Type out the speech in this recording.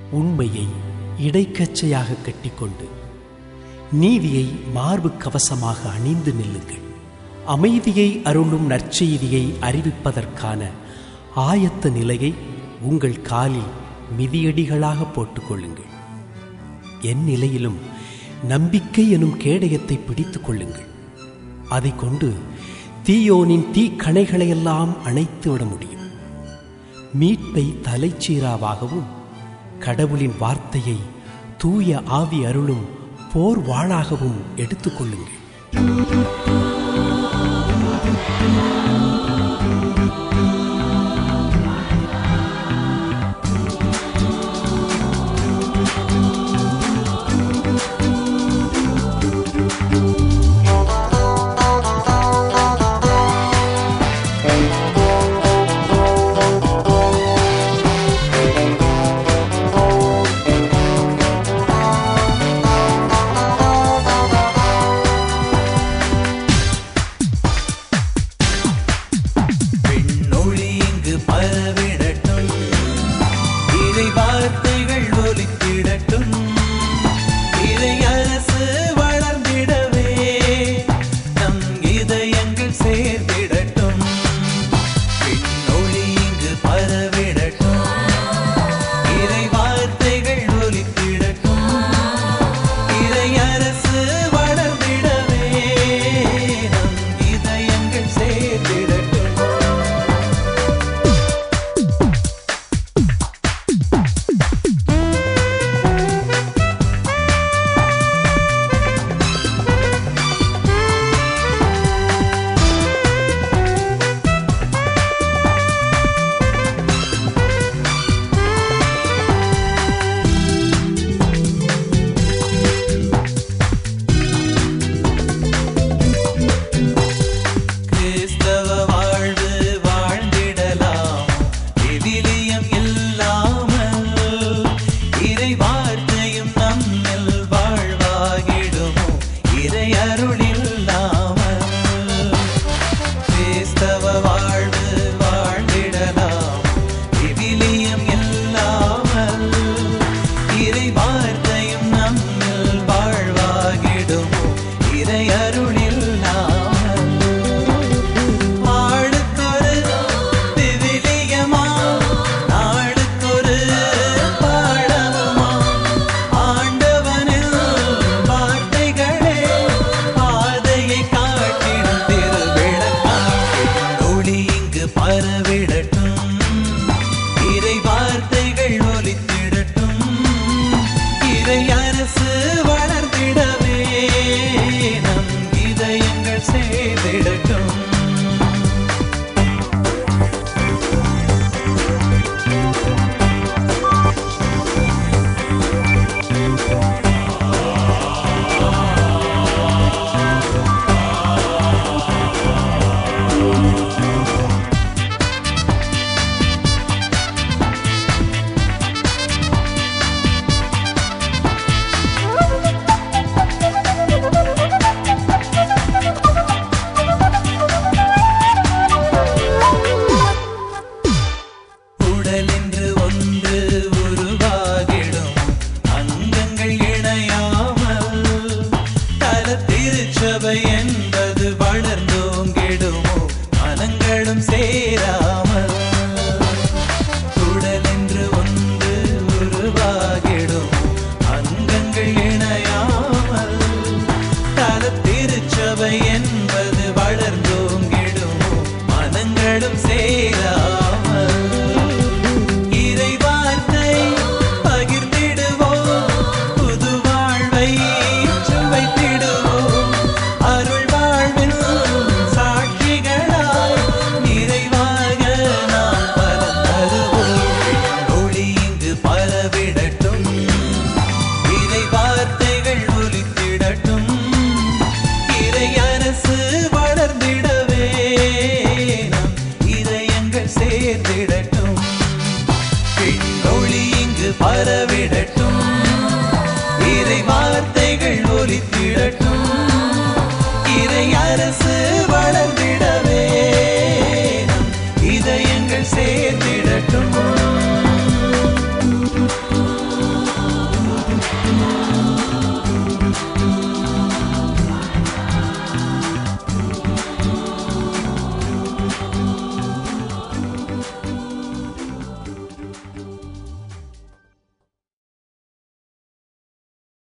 உண்மையை இடைக்கச்சையாக கட்டிக்கொண்டு நீதியை மார்பு கவசமாக அணிந்து நில்லுங்கள் அமைதியை அருளும் நற்செய்தியை அறிவிப்பதற்கான ஆயத்த நிலையை உங்கள் காலில் மிதியடிகளாக போட்டுக்கொள்ளுங்கள் என் நிலையிலும் நம்பிக்கை எனும் கேடயத்தை பிடித்துக் கொள்ளுங்கள் அதை கொண்டு தீயோனின் தீக்கணைகளையெல்லாம் அணைத்து விட முடியும் மீட்பை தலைச்சீராவாகவும் கடவுளின் வார்த்தையை தூய ஆவி அருளும் போர் வாளாகவும் எடுத்துக்கொள்ளுங்கள் விண்ணொளி இங்கு பரவிடட்டும் இறை வார்த்தைகள் ஒலித்திடட்டும் இறை அரசு வளர்ந்திடவே நம் இதயங்கள் சேர்ந்திடட்டும் விண்ணொளி இங்கு பரவிடட்டும் இறை வார்த்தைகள் ஒலித்திடட்டும் இறை அரசு வளர்ந்திடவே நம் இதயங்கள் சேர்ந்திடட்டும் கிறிஸ்தவ வாழ்வு வாழ்ந்திடலாம் விவிலியம் இல்லாமல் இறை வார்த்தையும் நம்மில் வாழ்வாகிடுமோ இறை அருள் இல்லாமல் கிறிஸ்தவ வாழ்வு வாழ்ந்திடலாம் விவிலியம் இல்லாமல் இறை வார்த்தையும் நம்மில் வாழ்வாகிடுமோ இறை அருள் இல்லாமல் ஆளுக்கொரு விவிலியமா நாளுக்கொரு பாடமுமா ஆண்டவனில் வார்த்தைகளே பாதையை காட்டிடும் திருவிளக்காம் ஒளி இங்கு பரவிடட்டும் இறை வார்த்தைகள் ஒலித்திடட்டும் இறை அரசு வளர்ந்திடவே நம் இதயங்கள் செய்திடட்டும் உடல் என்று ஒன்று உருவாகிடும் அங்கங்கள் இணையாமல் தல திருச்சபை என்பது வளர்ந்தோங்கிடுமோ மனங்களும் சேராமல் உடல் என்று ஒன்று உருவாகிடும் அங்கங்கள் இணையாமல் தல திருச்சபை என்பது வளர்ந்தோங்கிடுமோ மனங்களும் சேராமல் இறை வார்த்தை பகிர்ந்திடுவோம் புது வாழ்வை சுவைத்திடுவோம் அருள் வாழ்வில் சாட்சிகளாய் நிறைவாக நாம் பலம் தருவோம் ஒளி இங்கு பரவிடட்டும் இறை வார்த்தைகள் ஒலித்திடட்டும் இறை அரசு வளர்ந்திடவே நம் இதயங்கள் சேர்ந்திடட்டும் ஒளி இங்கு பரவிடட்டும்